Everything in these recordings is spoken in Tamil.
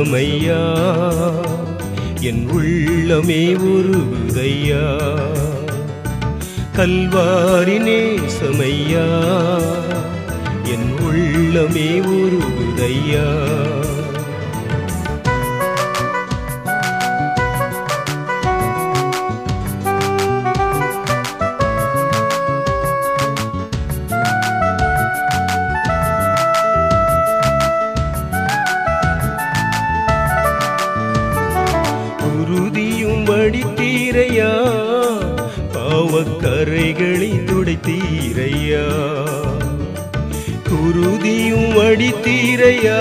நேசமையா என் உள்ளமே உருகுதையா கல்வாரி நேசமையா என் உள்ளமே உருகுதையா உறுதியும் வடித்தீரையா பாவக்கரைகளை துடைத்தீரையா குருதியும் வடித்தீரையா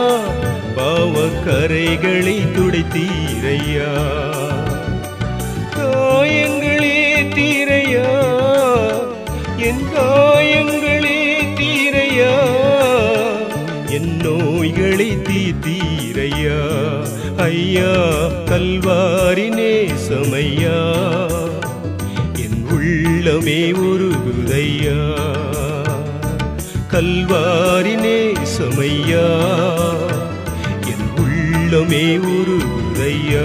பாவக்கரைகளை துடைத்தீரையா காயங்களே தீரையா என் காயங்களே தீரையா என் நோய்களை தீத்தீரையா ஐயா கல்வாரி நேசமையா என் உள்ளமே உருகுதையா கல்வாரி நேசமையா என் உள்ளமே உருகுதையா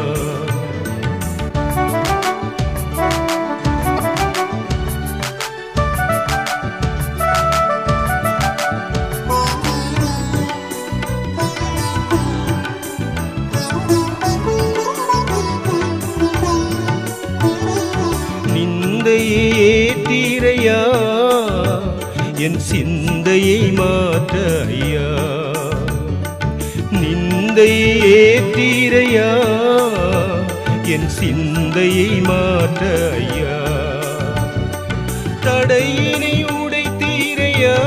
நிந்தையே தீரையா என் சிந்தையை மாற்ற ஐயா நிந்தையே தீரையா என் சிந்தையை மாற்ற ஐயா தடையினை உடைத்தீரையா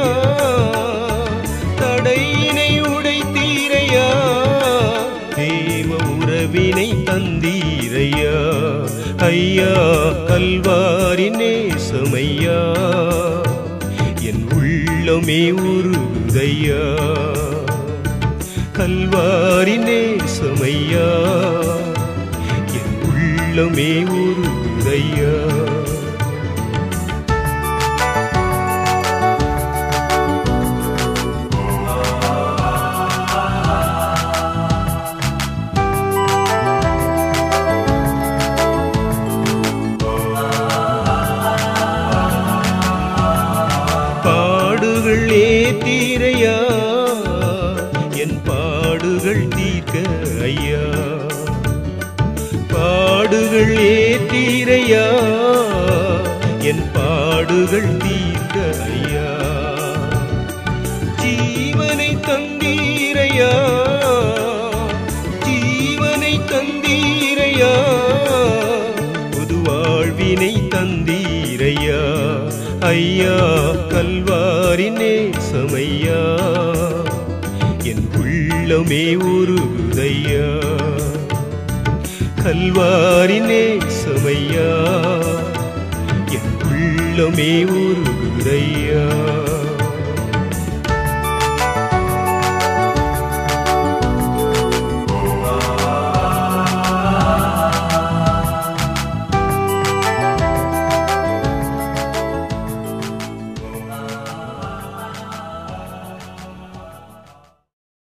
தடையினை உடைத்தீரையா தேவ உறவினை தந்தீரையா ஐயா கல்வாரி நேசமையா என் உள்ளமே உருதையா கல்வாரி நேசமையா என் உள்ளமே உருதையா பாடுகள் ஏத்தீரையா என் பாடுகள் தீர்க்க ஐயா பாடுகள் ஏத்தீரையா என் பாடுகள் தீர்க்க ஐயா ஜீவனை தந்தீரையா ஜீவனை தந்தீரையா புது வாழ்வினை தந்தீரையா ஐயா கல்வாரி நேசமையா என் உள்ளமே உருகுதையா கல்வாரி நேசமையா என் உள்ளமே உருகுதையா